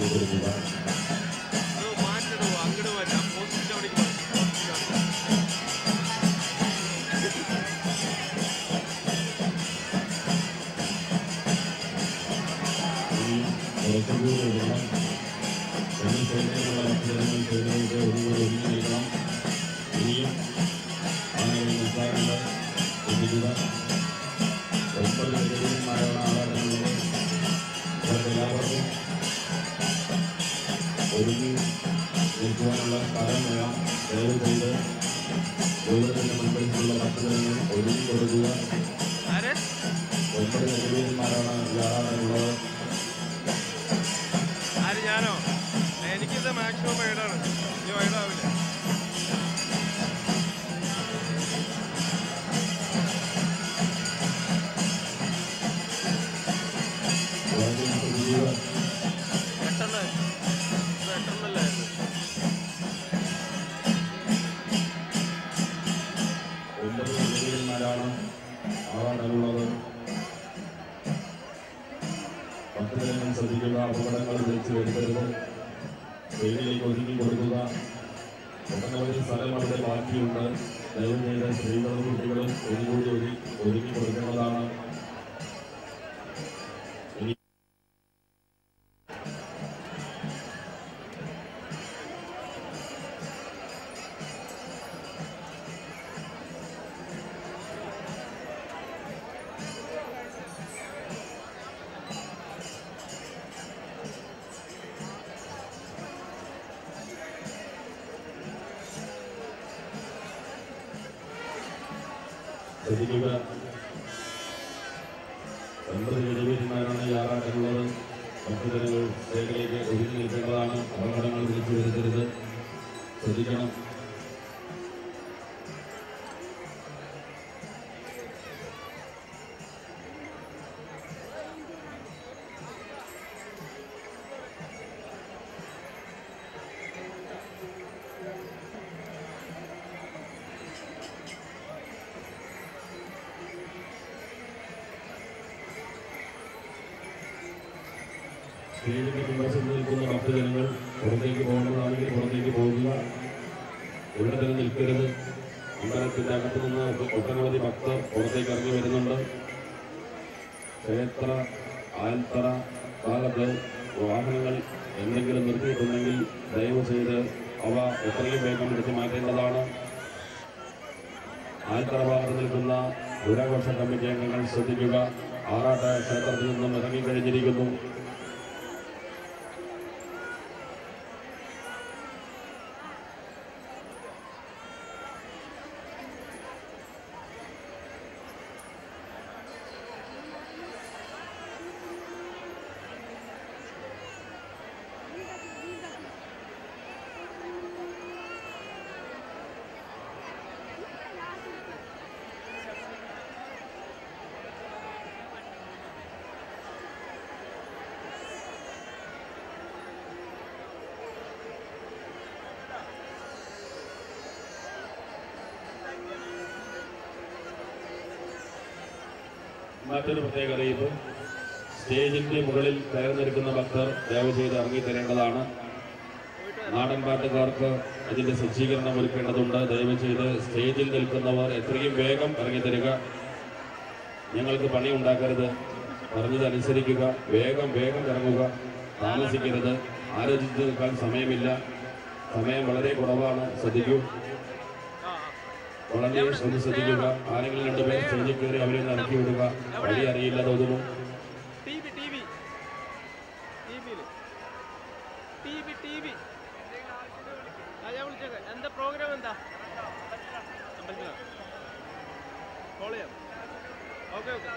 കൊടുക്കുക അത് മാറ്റണോ അങ്ങോട്ട് മാറ്റാം പോസ്റ്റ് അവിടേക്ക് മാറ്റാം ഇനിയും കുറച്ചുകൂടി ഇടണം ഒന്ന് സേനയിലുള്ള മത്സരങ്ങൾ സേനയുടെ ഒരുപോലെ ഒരുങ്ങി നിൽക്കണം ഇനിയും ആനകൾ നിൽക്കാറുണ്ട് ശ്രദ്ധിക്കുക ഒമ്പത് വെല്ലുവിളിമാരാണ് ആളാടുന്നത് ഇവർക്കെല്ലാവർക്കും ഒരുങ്ങി നിൽക്കുവാനുള്ള സ്ഥലം വേണം ദയവ് ചെയ്ത് ദൈവത്തിൻ്റെ മുൻപിലുള്ള ഭക്തജനങ്ങൾ ഒരുങ്ങി കൊടുക്കുക ആരെ ഒമ്പത് വെല്ലുവിളിമാരാണ് ഇയാളാടുള്ളത് ആര് ഞാനോ എനിക്കിത് മാക്സിമം വൈഡാണ് ഇനി വൈഡാവില്ല വളരെ ശ്രദ്ധിക്കുക എട്ടെണ്ണ ഇത് എട്ടെണ്ണല്ലായിരുന്നു ഒമ്പത് വെല്ലുവിളിമാരാണ് ആളാടുള്ളത് ഭക്തജനങ്ങൾ ശ്രദ്ധിക്കുക അപകടങ്ങൾ വിളിച്ചു വരുത്തരുത് സ്ത്രീകളിലേക്ക് ഒതുങ്ങി കൊടുക്കുക ഒട്ടനവധി സ്ഥലം അവിടെ ബാക്കിയുണ്ട് ദയവ് ചെയ്ത് സ്ത്രീകളും കുട്ടികളും ഒന്നുകൂടി ഒതുങ്ങി ഒതുങ്ങി കൊടുക്കേണ്ടതാണ് ഇനി ശ്രദ്ധിക്കുക ഒമ്പത് വെല്ലുവിളിമാരാണ് ഈ ആറാട്ടിലുള്ളത് ഭക്തജനങ്ങൾ സ്റ്റേജിലേക്ക് ഒതുങ്ങി നിൽക്കേണ്ടതാണ് അപകടങ്ങൾ വിളിച്ചു വരുത്തരുത് ശ്രദ്ധിക്കണം സ്റ്റേജിന്റെ പിൻവശത്ത് നിൽക്കുന്ന ഭക്തജനങ്ങൾ പുറത്തേക്ക് പോകേണ്ടതാണെങ്കിൽ പുറത്തേക്ക് പോകുക ഇവിടെ തന്നെ നിൽക്കരുത് അമ്പലത്തിന്റെ അകത്ത് നിന്ന് ഒട്ടനവധി ഭക്തർ പുറത്തേക്ക് ഇറങ്ങി വരുന്നുണ്ട് ക്ഷേത്ര ആൽത്തറ ഭാഗത്ത് വാഹനങ്ങൾ എന്തെങ്കിലും നിർത്തിയിട്ടുണ്ടെങ്കിൽ ദയവ് ചെയ്ത് അവ എത്രയും വേഗം എടുത്തു മാറ്റേണ്ടതാണ് ആൽത്തറ ഭാഗത്ത് നിൽക്കുന്ന ദുരാഘോഷ കമ്മിറ്റി അംഗങ്ങൾ ശ്രദ്ധിക്കുക ആറാട്ട് ക്ഷേത്രത്തിൽ നിന്നും ഇറങ്ങിക്കഴിഞ്ഞിരിക്കുന്നു മറ്റൊരു പ്രത്യേക അറിയിപ്പ് സ്റ്റേജിന്റെ മുകളിൽ കയർന്നിരിക്കുന്ന ഭക്തർ ദയവ് ചെയ്ത് ഇറങ്ങി തരേണ്ടതാണ് നാടൻ പാട്ടുകാർക്ക് അതിന്റെ സജ്ജീകരണം ഒരുക്കേണ്ടതുണ്ട് ദയവ് ചെയ്ത് സ്റ്റേജിൽ നിൽക്കുന്നവർ എത്രയും വേഗം ഇറങ്ങി തരിക ഞങ്ങൾക്ക് പണി ഉണ്ടാക്കരുത് പറഞ്ഞത് അനുസരിക്കുക വേഗം വേഗം ഇറങ്ങുക താമസിക്കരുത് ആലോചിച്ച് നിൽക്കാൻ സമയമില്ല സമയം വളരെ കുറവാണ് ശ്രദ്ധിക്കൂ വളണ്ടിയേഴ്സ് ഒന്ന് ശ്രദ്ധിക്കുക ആരെങ്കിലും രണ്ടുപേർ സ്റ്റേജിൽ കയറി അവരെ ഒന്ന് ഇറക്കി വിടുക വഴി അറിയില്ല തോന്നുന്നു ടി വി ടി വി ടി വിയിൽ ടി വി ടി വി ആ ഞാൻ വിളിച്ചേക്കാം എന്താ പ്രോഗ്രാം എന്താ അമ്പലത്തിലോ കോൾ ചെയ്യാം ഓക്കെ ഓക്കെ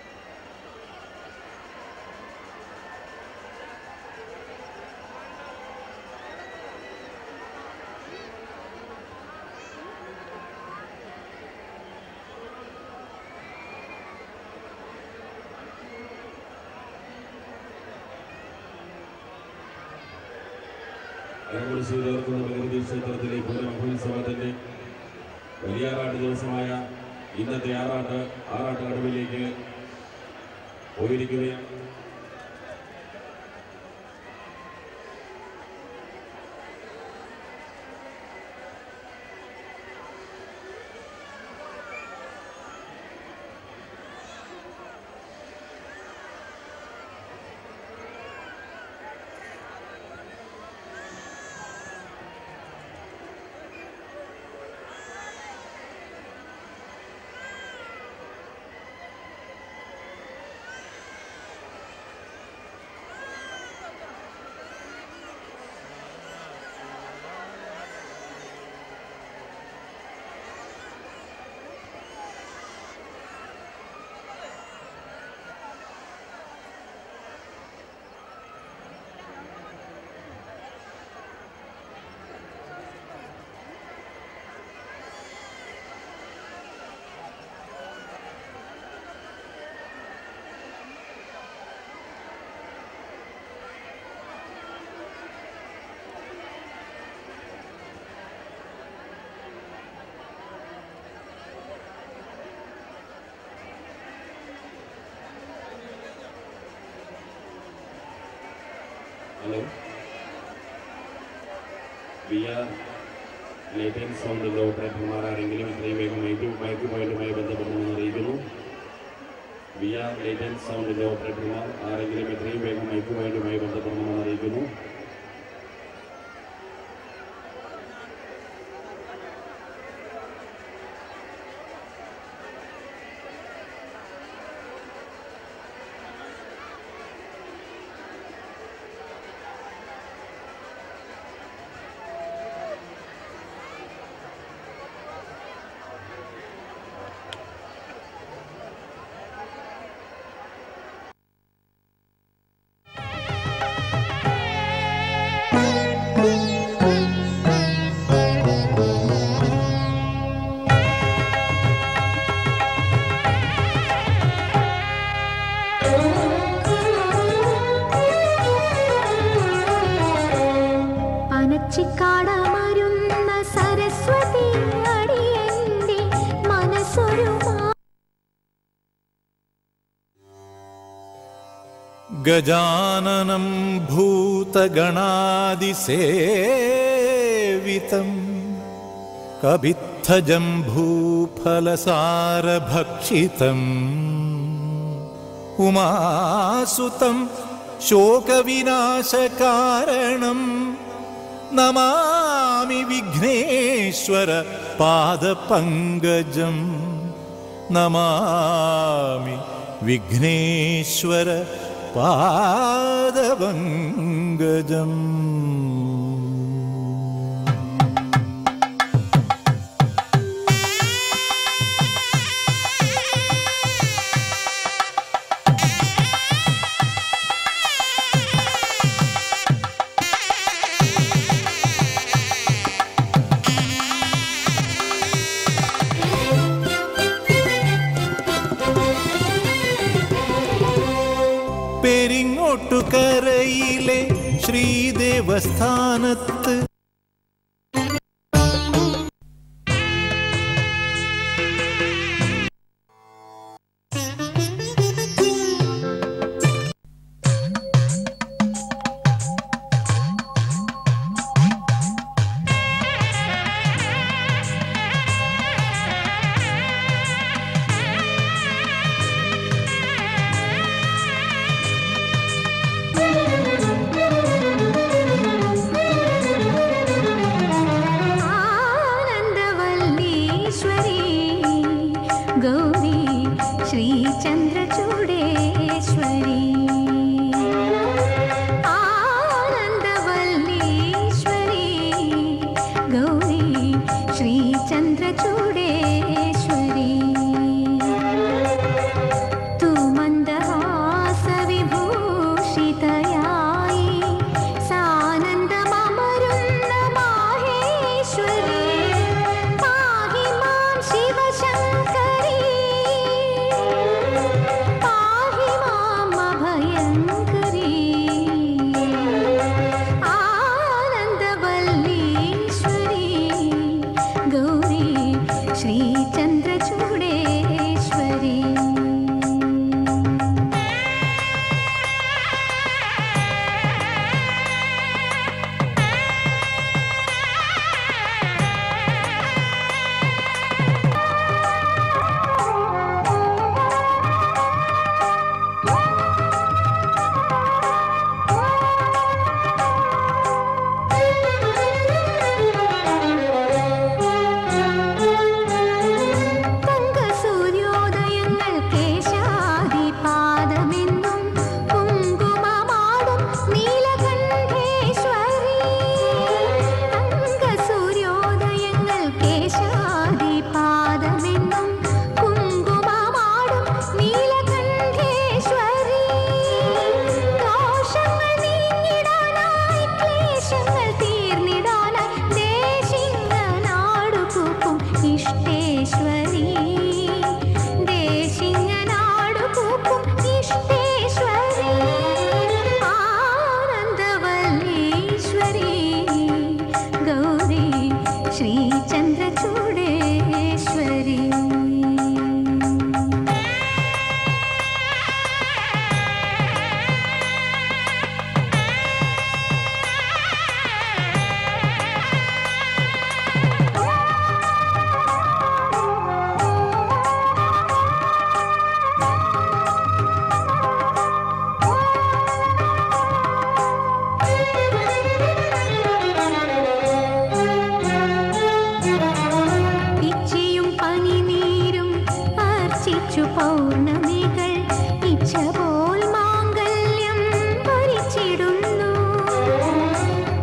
അരകുളിച്ച് ചേർക്കുന്ന ഭഗവതി ക്ഷേത്രത്തിലെ പൂരമഹോത്സവത്തിന്റെ വലിയാറാട്ട് ദിവസമായ ഇന്നത്തെ ആറാട്ട് ആറാട്ട് കടവിലേക്ക് പോയിരിക്കുകയാണ് hello V R light and സൗണ്ടിൻ്റെ ഓപ്പറേറ്റർമാർ ആരെങ്കിലും എത്രയും വേഗം മൈക്ക് മൈക്ക് പോയിന്റുമായി ബന്ധപ്പെടണമെന്ന് അറിയിക്കുന്നു വി ആർ ലൈറ്റ് ആൻഡ് സൗണ്ടിൻ്റെ ഓപ്പറേറ്റർമാർ ആരെങ്കിലും എത്രയും വേഗം മൈക്ക് പോയിന്റുമായി ബന്ധപ്പെടണമെന്ന് അറിയിക്കുന്നു പനച്ചിക്കാടമരുന്ന സരസ്വതി അടിയന്റെ മനസ്സൊരു മാ- गजाननं भूतगणादिसेवितम् कवित्थजं भूफलसारभक्षितम् उमासुतं शोकविनाशकारणम् नमामि विघ्नेश्वर पादपङ्कजम् नमामि विघ्नेश्वर पादपङ्कजम् പെരിങ്ങോട്ടുകരയിലെ ശ്രീദേവസ്ഥാനത്ത് ും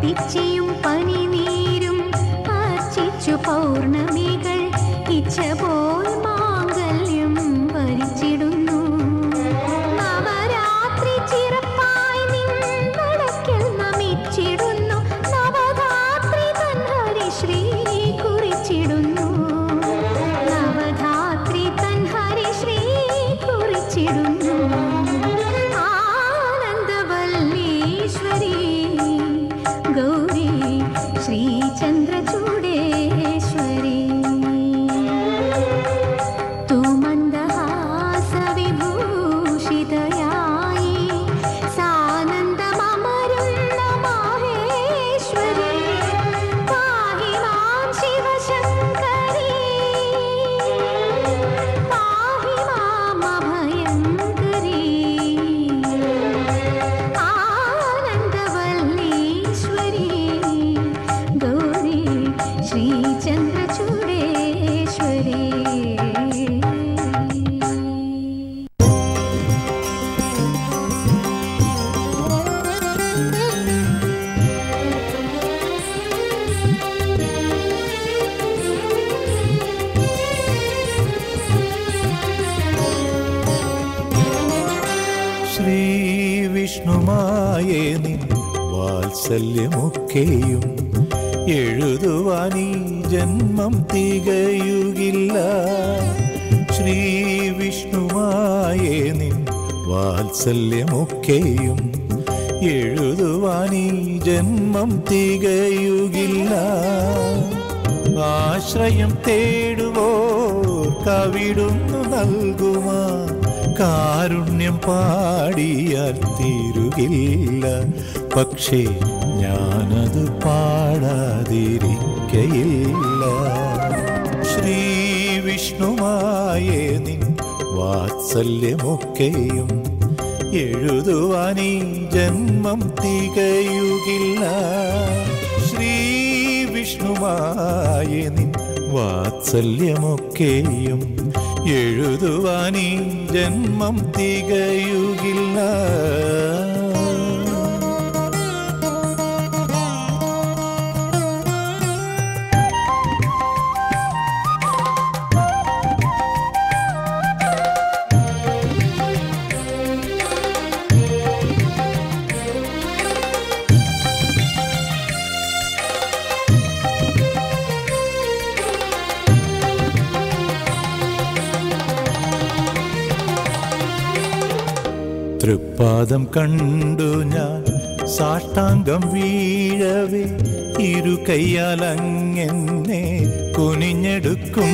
പിച്ചിയും പനിനീരും അർച്ചിച്ചു പൗർണമികൾ ഇച്ഛ പോൽ മാംഗല്യം വരിച്ചിടുന്നു നവരാത്രി ചിറപ്പായി നിന്നടക്കൽ നമിച്ചിടുന്നു നവരാത്രി തൻ ഹരിശ്രീ കുറിച്ചിടുന്നു നവധാത്രി തൻ ഹരിശ്രീ കുറിച്ചിടുന്നു ആനന്ദവല്ലീശ്വരി ഗൗരി ശ്രീചന്ദ്രചൂടേശ്വരി तू मन्दहासविभूषितयायि सानन्दममरुन्न माहेश्वरी पाहि मां शिवशङ्करी पाहि मामभयङ्करी आनन्दवल्लीश्वरी गौरी श्रीचन्द्रचूडेश्वरी ശ്രീ വിഷ്ണുമായേ നിൻ വാത്സല്യമൊക്കെയും എഴുതുവാനീ ജന്മം തികയുകില്ല ശ്രീ വിഷ്ണുമായേ നിൻ വാത്സല്യമൊക്കെയും എഴുതുവാനീ ജന്മം തികയുകില്ല ആശ്രയം തേടുവോർ കവിടുന്നു നൽകുമാ കാരുണ്യം പാടിയാൽ തീരുകില്ല പക്ഷേ ഞാനത് പാടാതിരിക്കയില്ല ശ്രീ വിഷ്ണുമായേ നിൻ വാത്സല്യമൊക്കെയും എഴുതുവാനീ ജന്മം തികയുകില്ല ശ്രീ വിഷ്ണുമായ നിൻ വാത്സല്യമൊക്കെയും എഴുതുവാനീ ജന്മം തികയുകില്ല തൃപ്പാദം കണ്ടു ഞാൻ സാഷ്ടാംഗം വീഴവേ ഇരു കയ്യാൽ അങ്ങെന്നെ കുനിഞ്ഞെടുക്കും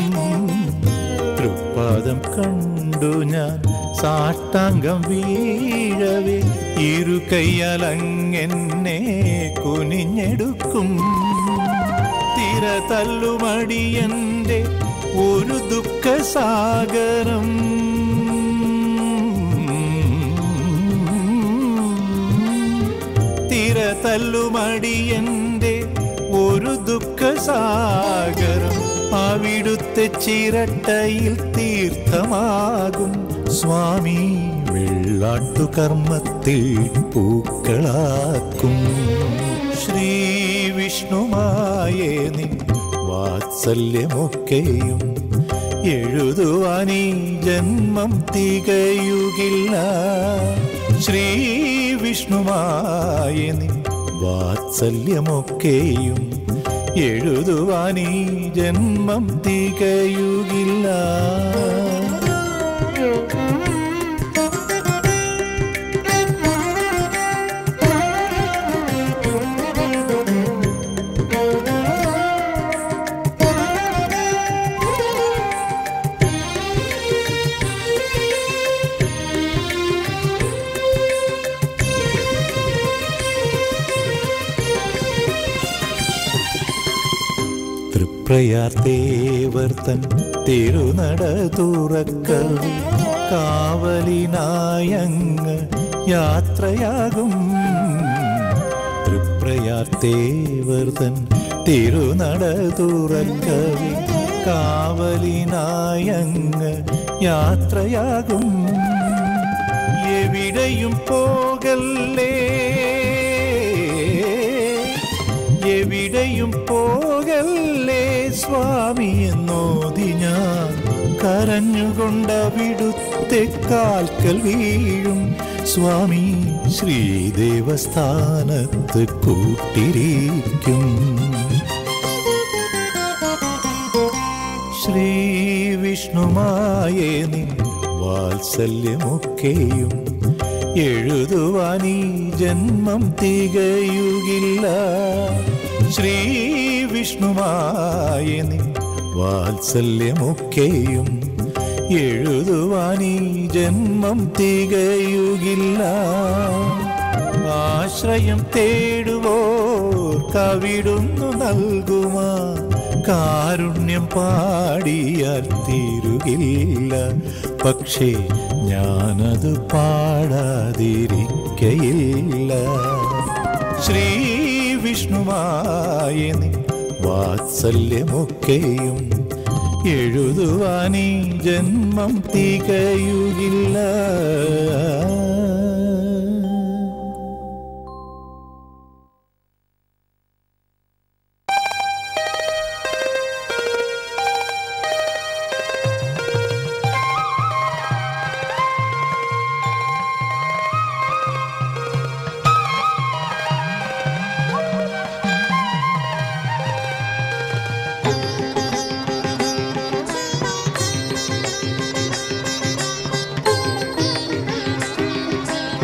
തൃപ്പാദം കണ്ടു ഞാൻ സാഷ്ടാംഗം വീഴവേ ഇരു കയ്യാൽ അങ്ങെന്നെ കുനിഞ്ഞെടുക്കും തിര തല്ലുമടിയന്റെ ഒരു ദുഃഖസാഗരം തിര തല്ലുമടിയന്റെ ഒരു ദുഃഖസാഗരം അവിടുത്തെ ചിരട്ടയിൽ തീർത്ഥമാകും സ്വാമി വെള്ളാട്ടു കർമ്മത്തിൽ പൂക്കളാക്കും ശ്രീ വിഷ്ണുമായേ നിൻ വാത്സല്യമൊക്കെയും എഴുതുവാനീ ജന്മം തികയുകില്ല ശ്രീ വിഷ്ണുമായ നിൻ വാത്സല്യമൊക്കെയും എഴുതുവാനീ ജന്മം തികയുകില്ല തൃപ്രയാർത്തേവർത്തൻ തിരുനട തുറക്ക കാവലിനായങ്ങ് യാത്രയാകും തൃപ്രയാർത്തേവർത്തൻ തിരുനട തുറക്കവി കാവലിനായങ്ങ് യാത്രയാകും എവിടെയും പോകല്ലേ എവിടെയും പോകല്ലേ സ്വാമി എന്നോതി ഞാൻ കരഞ്ഞുകൊണ്ടവിടുത്തെ കാൽക്കൽ വീഴും സ്വാമി ശ്രീദേവസ്ഥാനത്ത് കൂട്ടിരിക്കും ശ്രീ വിഷ്ണുമായ നിൻ വാത്സല്യമൊക്കെയും എഴുതുവാൻ ഈ ജന്മം തികയുകില്ല ശ്രീ വിഷ്ണുമായ നിൻ വാത്സല്യമൊക്കെയും എഴുതുവാൻ ഈ ജന്മം തികയുകില്ല ആശ്രയം തേടുവോ കവിടുന്നു നൽകുമാ കാരുണ്യം പാടിയാൽ തീരുകില്ല പക്ഷേ ഞാനത് പാടാതിരിക്കയില്ല ശ്രീ വിഷ്ണുമായ നിൻ വാത്സല്യമൊക്കെയും എഴുതുവാനീ ജന്മം തികയുകില്ല ും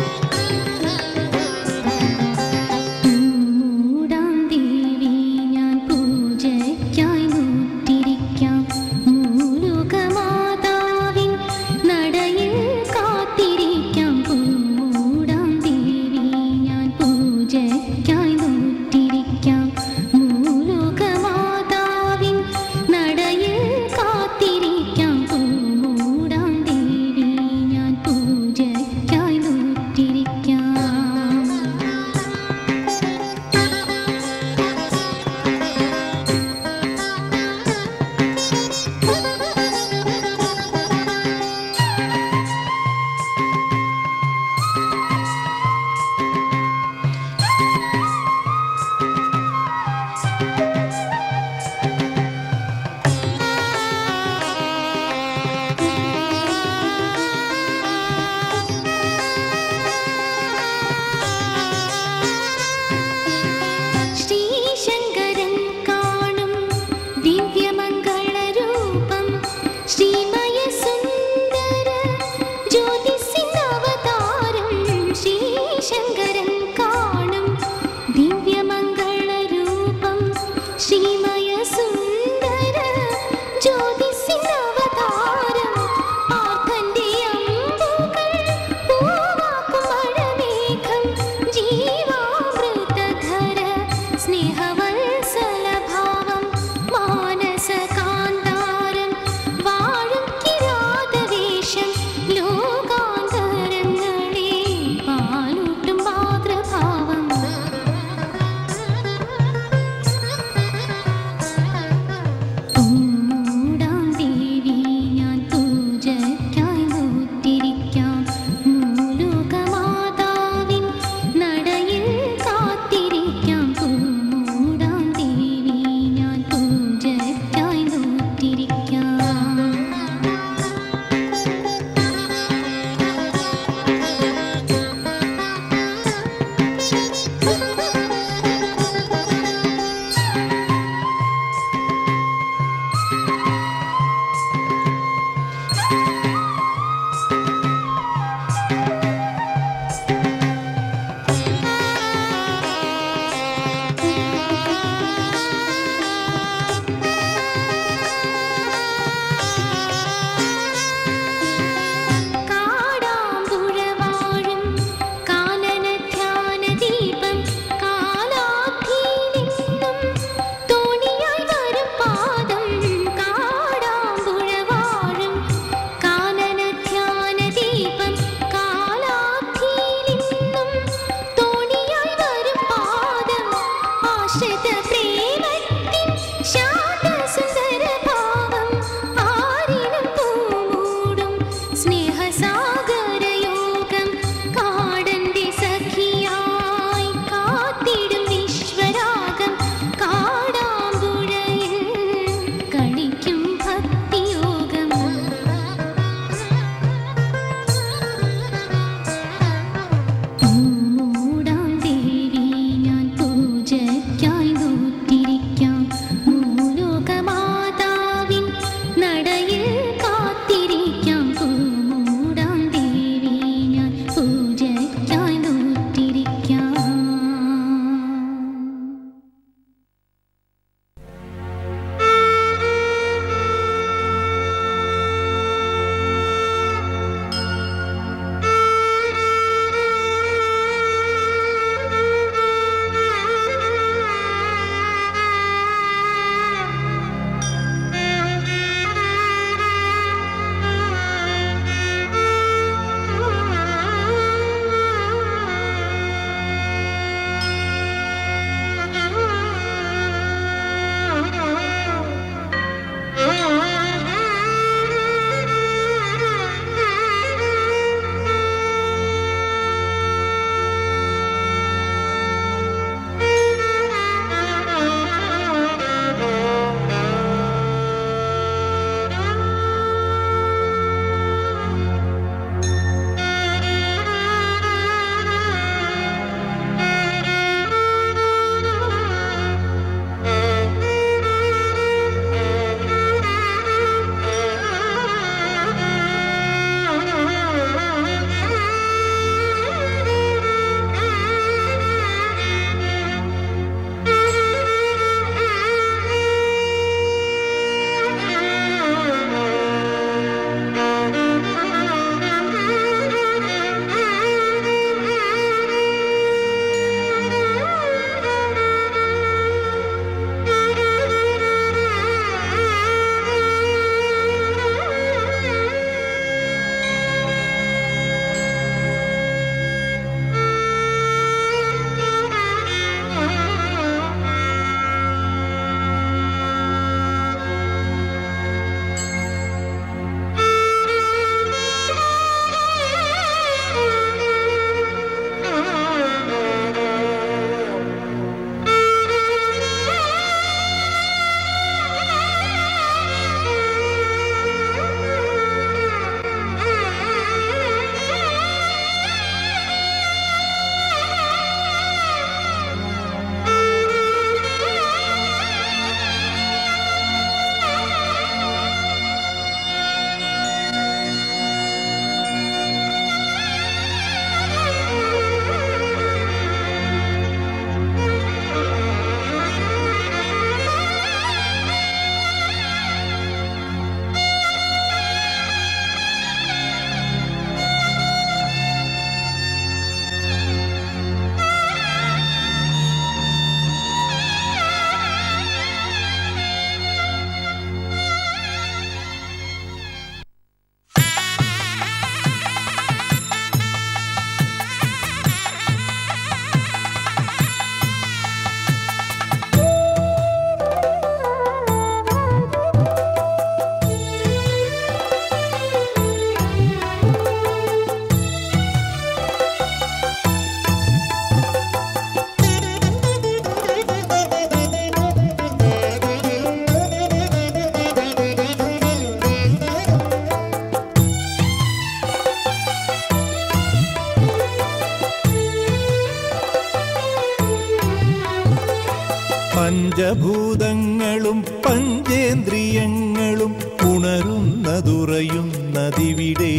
പഞ്ചഭൂതങ്ങളും പഞ്ചേന്ദ്രിയങ്ങളും ഉണരുന്നതുറയുന്നതിവിടെ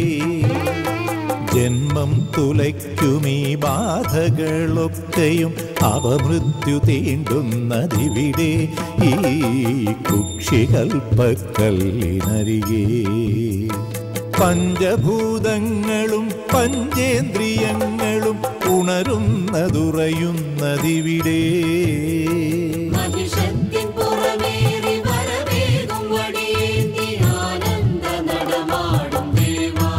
ജന്മം തുലയ്ക്കുമീ ബാധകളൊക്കെയും അവമൃത്യു തീണ്ടുന്നതിവിടെ ഈ കുക്ഷികൽപ്പക്കല്ലിനരികേ പഞ്ചഭൂതങ്ങളും പഞ്ചേന്ദ്രിയങ്ങളും ഉണരുന്നതുറയുന്നതിവിടെ മഹിഷത്തിൻ പുറമേറി വരവേഗം വടിയേന്തി ആനന്ദ നടമാടും ദേവാ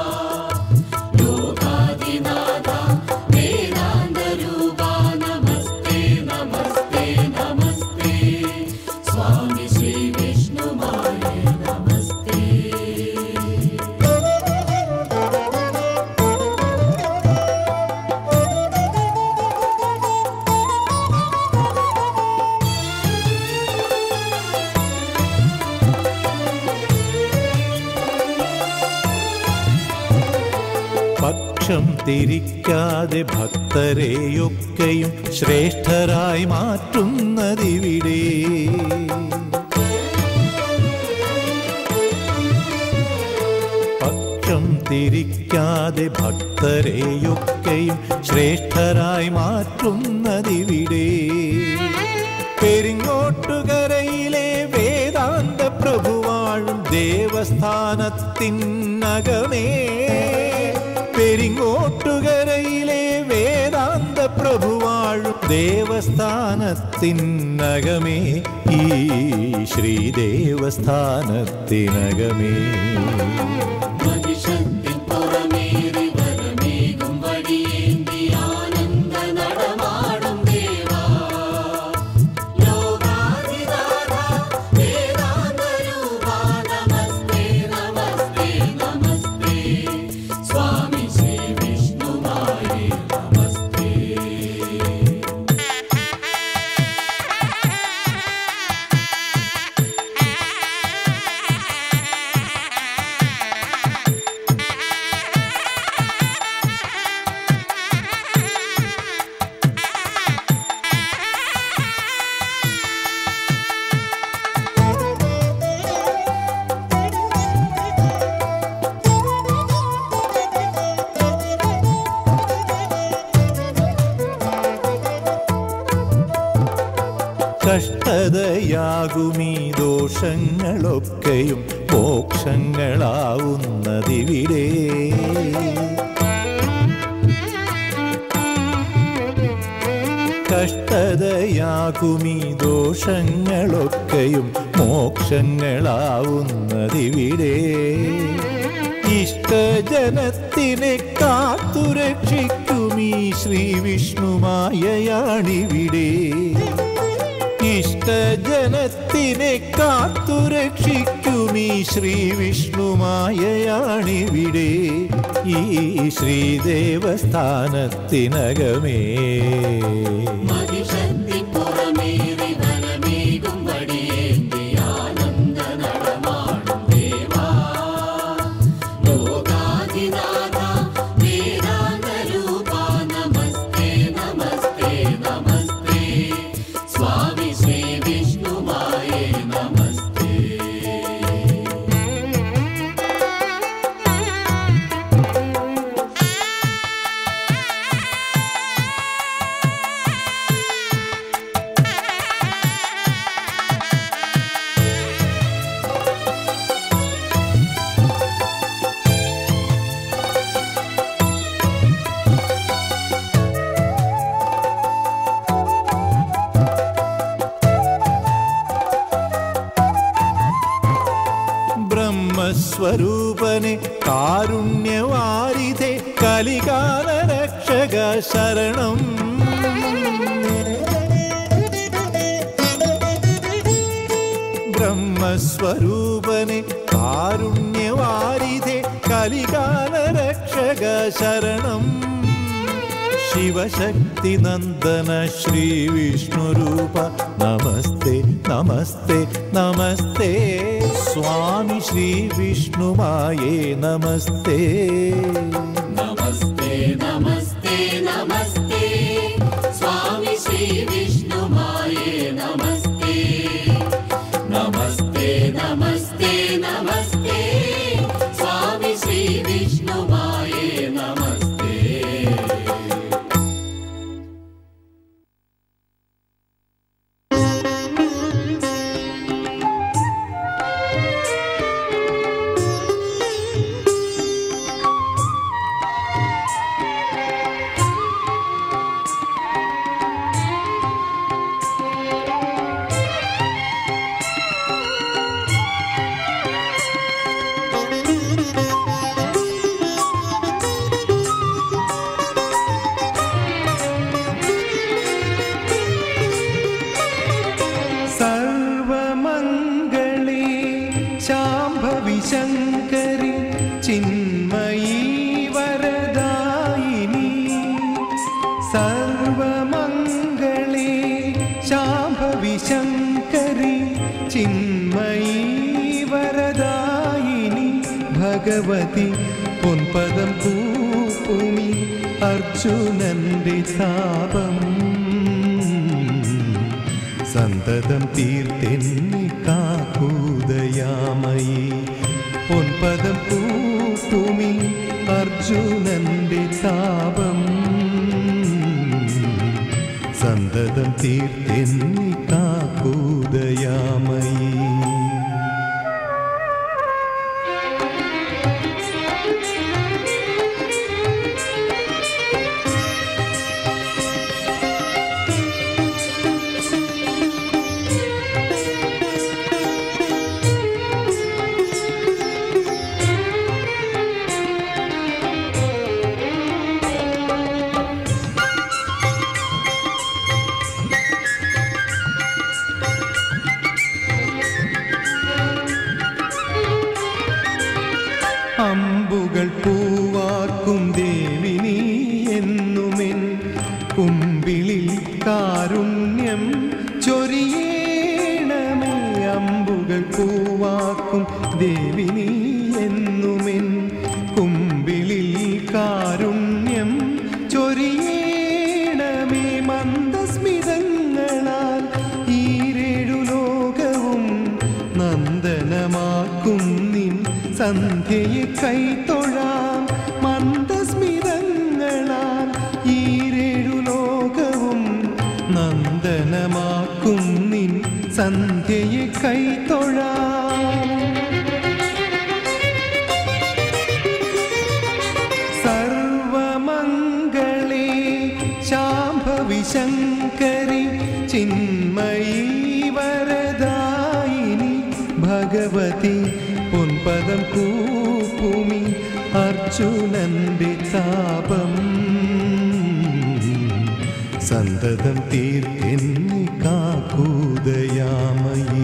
ലോകാധിനാഥ വേദാന്ത രൂപാ നമസ്തേ നമസ്തേ നമസ്തേ സ്വാമി ശ്രീ വിഷ്ണുമായ നമസ്തേ പക്ഷം തിരിക്കാതെ ഭക്തരെയൊക്കെയും ശ്രേഷ്ഠരായി മാറ്റുന്നതിവിടെ പക്ഷം തിരിക്കാതെ ഭക്തരെയൊക്കെയും ശ്രേഷ്ഠരായി മാറ്റുന്നതിവിടെ പെരിങ്ങോട്ടുകരയിലെ വേദാന്ത പ്രഭുവാഴും ദേവസ്ഥാനത്തിനകമേ പെരിങ്ങോട്ടുകരയിലെ വേദാന്ത പ്രഭുവാഴും ദേവസ്ഥാനത്തിനകമേ ഈ ശ്രീദേവസ്ഥാനത്തിനകമേ മഹിഷത്തിൻ പുറമേറി വരമേകും വടിയേന്തി ആനന്ദ നടമാടും ദേവാ ലോകാധിനാഥ വേദാന്ത രൂപാ നമസ്തേ നമസ്തേ നമസ്തേ സ്വാമി ശ്രീ വിഷ്ണുമായ നമസ്തേ കഷ്ടതയാകുമീ ദോഷങ്ങളൊക്കെയും മോക്ഷങ്ങളാവുന്നതിവിടെ കഷ്ടതയാകുമീ ദോഷങ്ങളൊക്കെയും മോക്ഷങ്ങളാവുന്നതിവിടെ ഇഷ്ടജനത്തിനെ കാത്തുരക്ഷിക്കുമീ ശ്രീ വിഷ്ണുമായയാണിവിടെ ഇഷ്ടജനത്തിനെ കാത്തുരക്ഷിക്കുമീ ശ്രീ വിഷ്ണുമായയാണിവിടെ ഈ ശ്രീദേവസ്ഥാനത്തിനകമേ മഹിഷത്തിൻ പുറമേറി വരമേകും വടിയേന്തി ആനന്ദ നടമാടും ദേവാ ലോകാധിനാഥ വേദാന്ത രൂപാ നമസ്തേ നമസ്തേ നമസ്തേ സ്വാമി ശ്രീ വിഷ്ണുമായ നമസ്തേ ബ്രഹ്മസ്വരൂപനെ കാരുണ്യവാരിധെ കലികാല രക്ഷക ശരണം ബ്രഹ്മസ്വരൂപനെ കാരുണ്യവാരിധെ കലികാല രക്ഷക ശരണം ശിവശക്തി നന്ദന ശ്രീ വിഷ്ണുരൂപ നമസ്തേ നമസ്തേ നമസ്തേ സ്വാമി ശ്രീ വിഷ്ണുമായേ നമസ്തേ നമസ്തേ നമസ്തേ നമസ്തേ സ്വാമി ശ്രീ വിഷ്ണുമായ നമ ശാംഭവിശങ്കരി ചിന്മയീ വരദായിനി ഭഗവതി പൊൻപദം കൂപ്പുമി അർജുനന്റെ താപം സന്തതം തീർത്തെന്നി കാക്കൂദയാമയി പൊൻപദം കൂപ്പുമി അർജുനന്റെ താപം സന്തതം തീർത്തെന്നി കാക്കൂദയാമയി അമ്പുകൾ പൂവാക്കും ദേവിനി എന്നുമെൻ കുമ്പിളിൽ കാരുണ്യം ചൊരിയേണമേ അമ്പുകൾ പൂവാക്കും ദേവിനി എന്നുമെൻ കുമ്പിളിൽ കാരുണ്യം ചൊരിയേണമേ മന്ദസ്മിതങ്ങളാൽ ഈരേഴു ലോകവും നന്ദനമാക്കും നിൻ സന്ധ്യയെ കൈത്തൊഴാം മന്ദസ്മിതങ്ങളാൽ ഈരേഴു ലോകവും നന്ദനമാക്കും നിൻ സന്ധ്യയെ കൈത്തൊഴാം സർവമംഗളേ ശാംഭവി ശങ്കരി ചിന്മയീ വരദായിനി ഭഗവതി പൊൻപദം കൂപ്പുമി അർജുനന്റെ താപം സന്തതം തീർത്തെന്നി കാക്കൂദയാമയീ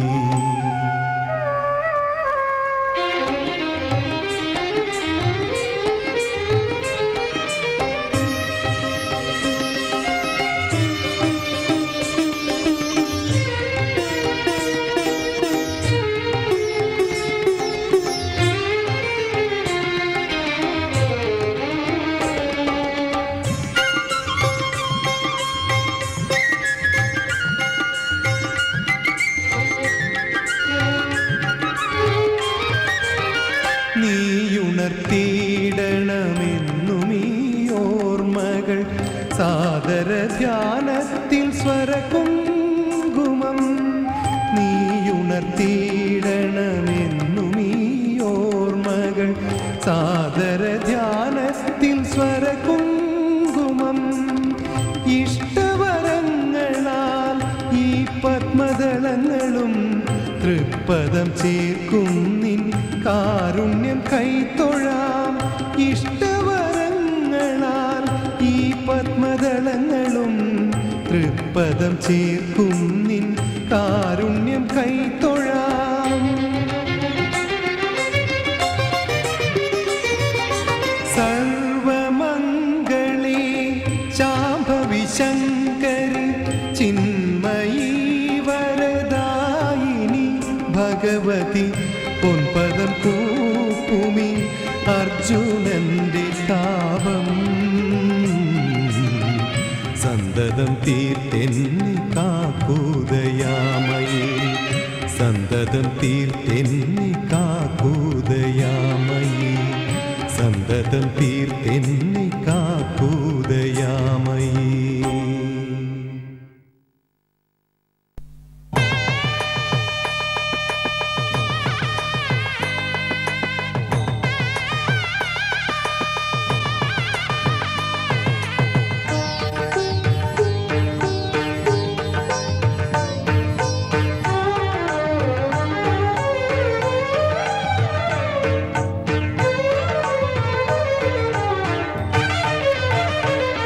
നീയുണർത്തിയിടണമെന്നും ഈ ഓർമ്മകൾ സാദര ധ്യാനത്തിൽ സ്വരകുങ്കുമം നീയുണർത്തിയിടണമെന്നും ഈ ഓർമ്മകൾ സാദര ധ്യാനത്തിൽ സ്വരകുങ്കുമം ഇഷ്ടവരങ്ങളാൽ ഈ പത്മദളങ്ങളും തൃപ്പദം ചേർക്കും നിൻ കാരുണ്യം കൈത്തൊഴാം ഇഷ്ടവരങ്ങളാൽ ഈ പത്മദളങ്ങളും തൃപ്പദം ചേർക്കും നിൻ കാരുണ്യം കൈത്തൊഴാം സർവമംഗളേ ശാംഭവി ശങ്കരി ചിന്മയീ വരദായിനി ഭഗവതി പൊൻപദം കൂപ്പുമി അർജുനന്റെ താപം സന്തതം തീർത്തെന്നി കാക്കൂദയാമയേ സന്തതം തീർത്തെന്നി കാക്കൂദയാമയേ സന്തതം തീർത്തെന്നി കാക്കൂദയാമയേ ആ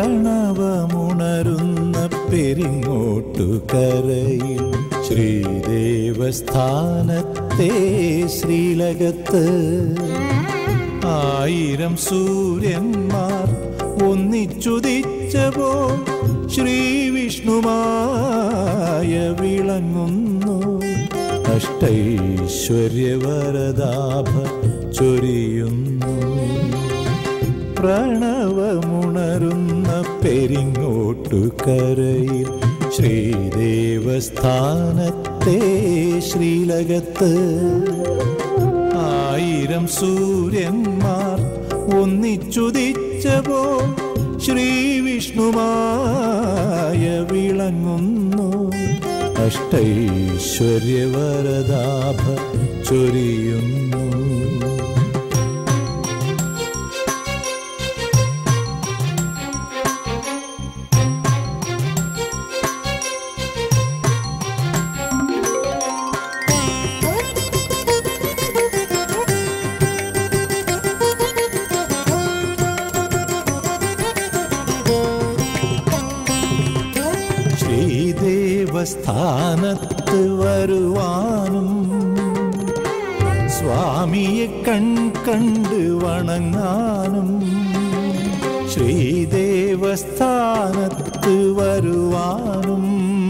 പ്രണവമുണരുന്ന പെരിങ്ങോട്ടുകരയിൽ ശ്രീദേവസ്ഥാനത്തെ ശ്രീലകത്ത് ആയിരം സൂര്യന്മാർ ഒന്നിച്ചുദിച്ചപോ ശ്രീവിഷ്ണുമായ വിളങ്ങുന്നു അഷ്ടൈശ്വര്യവരദാഭ ചൊരിയുന്നു പ്രണവമുണരുന്ന പെരിങ്ങോട്ടുകരയിൽ ശ്രീദേവസ്ഥാനത്തെ ശ്രീലകത്ത് ആയിരം സൂര്യന്മാർ ഒന്നിച്ചുദിച്ചപോ ശ്രീവിഷ്ണുമായ വിളങ്ങുന്നു അഷ്ടൈശ്വര്യവരദാഭ ചൊരിയുന്നു ശ്രീദേവസ്ഥാനത്ത് വരുവാനും സ്വാമിയെ കൺ കണ്ട് വണങ്ങാനും ശ്രീദേവസ്ഥാനത്ത് വരുവാനും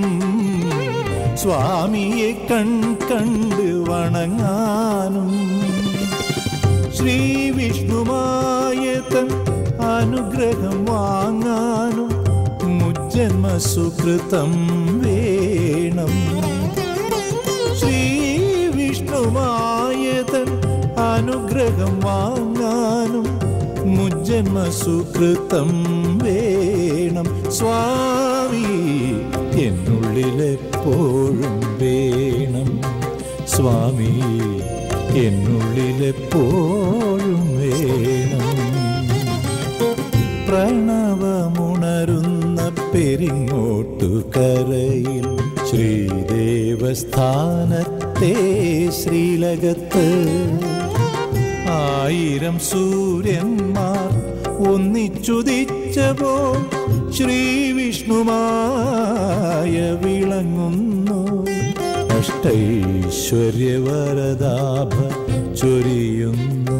സ്വാമിയെ കൺ കണ്ട് വണങ്ങാനും ശ്രീ വിഷ്ണുമായതൻ അനുഗ്രഹം വാങ്ങാനും മുജ്ജന്മ സുകൃതം വേണം ശ്രീ വിഷ്ണുമായതൻ അനുഗ്രഹം വാങ്ങാനും മുജ്ജന്മ സുകൃതം വേണം സ്വാമി എന്നുള്ളിലെപ്പോഴും വേണം സ്വാമി എന്നുള്ളിലെപ്പോഴും വേണം പ്രണവമുണരുന്ന പെരിങ്ങോട്ടുകരയിൽ ശ്രീദേവസ്ഥാനത്തെ ശ്രീലകത്ത് ആയിരം സൂര്യന്മാർ ഒന്നിച്ചുദിച്ചപോ ശ്രീവിഷ്ണുമായ വിളങ്ങുന്നു അഷ്ടൈശ്വര്യവരദാഭ ചൊരിയുന്നു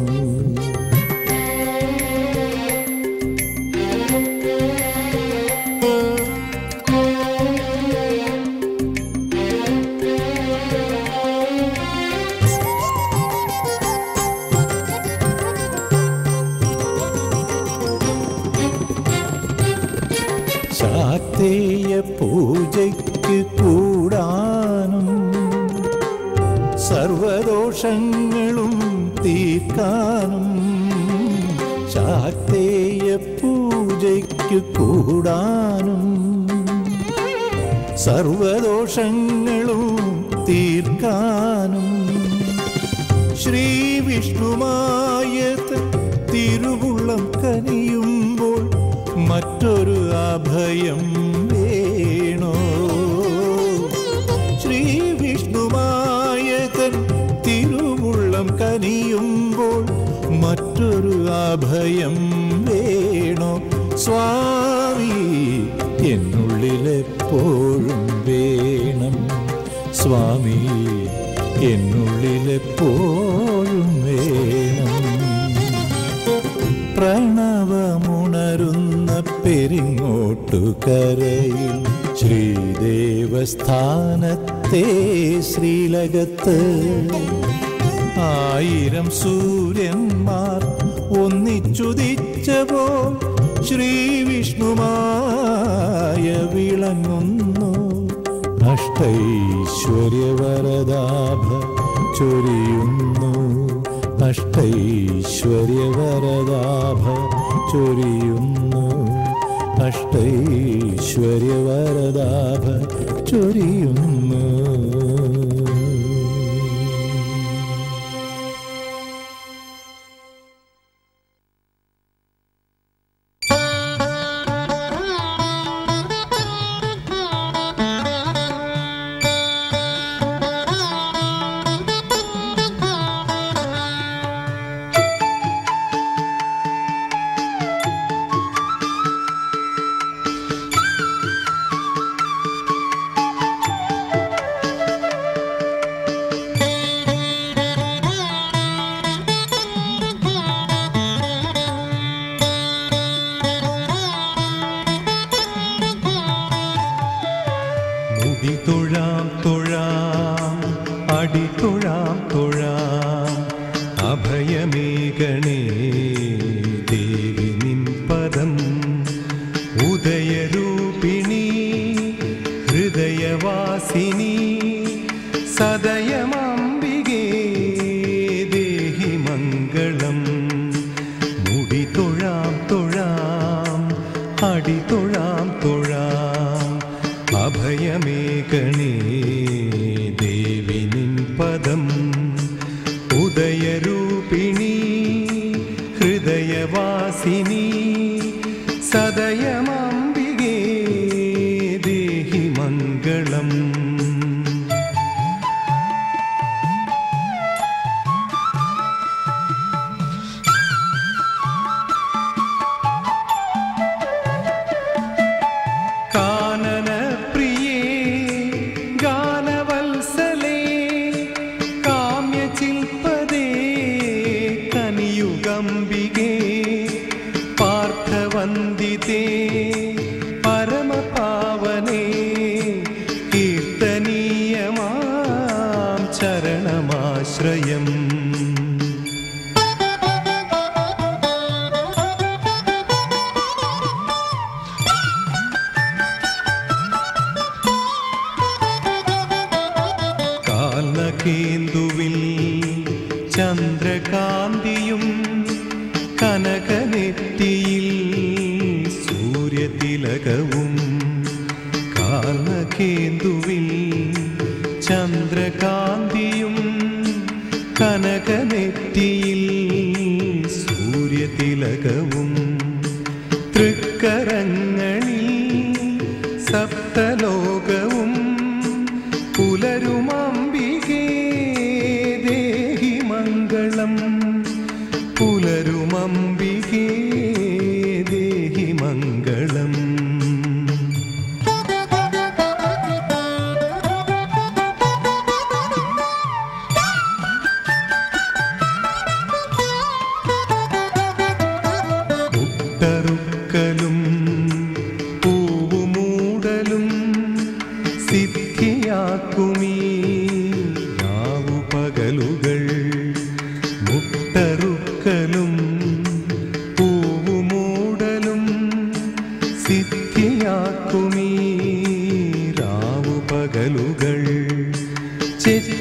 ശാക്തേയ പൂജയ്ക്ക് കൂടാനും സർവദോഷങ്ങളും തീർക്കാനും ശാക്തേയ പൂജയ്ക്ക് കൂടാനും സർവദോഷങ്ങളും തീർക്കാനും ശ്രീ വിഷ്ണുമായ തിരുവുള്ളം കനിയുമ്പോൾ മറ്റൊരു അഭയം വേണോ ശ്രീ വിഷ്ണുമായ തിരുവുള്ളം കനിയുമ്പോൾ മറ്റൊരു അഭയം വേണോ സ്വാമി എന്നുള്ളിലെപ്പോഴും വേണം സ്വാമി എന്നുള്ളിലെപ്പോഴും വേണം പ്രണവമുണരുന്ന പെരിങ്ങോട്ടുകരയിൽ ശ്രീദേവസ്ഥാനത്തെ ശ്രീലകത്ത് ആയിരം സൂര്യന്മാർ ഒന്നിച്ചുദിച്ചപോ ശ്രീവിഷ്ണുമായ വിളങ്ങുന്നു അഷ്ടൈശ്വര്യവരദാഭ ചൊരിയുന്നു അഷ്ടൈശ്വര്യവരദാഭ ചൊരിയുന്നു അഷ്ടൈശ്വര്യവരദാഭ ചൊരിയുന്നു തൊഴാം തൊഴാം അടി തൊഴാം തൊഴാം അഭയമേകണേ ദേവി നിൻ പദം ഉദയരൂപിണി ഹൃദയവാസിനി സദയമംബികേ ദേഹി മംഗളം മുടി തൊഴാം തൊഴാം അടി തൊഴാം തൊഴാം അഭയമേകണേ ദേവി നിൻ പദം ഉദയരൂപിണി ഹൃദയവാസിനി സദയമംബികേ ദേഹി മംഗളം കാനനപ്രിയേ ഗാനവത്സലേ കാമ്യചിൽപദേ കനിയുഗംബികേ പാർത്ഥവന്ദിതേ പരമപാവനേ കീർത്തനീയമാം ചരണമാശ്രയം കാലകേന്ദുവിൽ ചന്ദ്രകാന്തിയും കനകനെറ്റിയിൽ സൂര്യതിലകവും കാലകേന്ദുവിൽ ചന്ദ്രകാന്തിയും കനകനെറ്റിയിൽ സൂര്യതിലകവും തൃക്കരങ്ങളിൽ സപ്തലോകവും പുലരുമംബികേ ദേഹി മംഗളം പുലരുമംബികേ ദേഹി മംഗളം മുട്ടറുക്കലും പൂവുമൂടലും സിദ്ധിയാക്കുമീ രാവു പകലുകൾ മുട്ടറുക്കലും പൂവുമൂടലും സിദ്ധിയാക്കുമീ രാവു പകലുകൾ ചെത്തി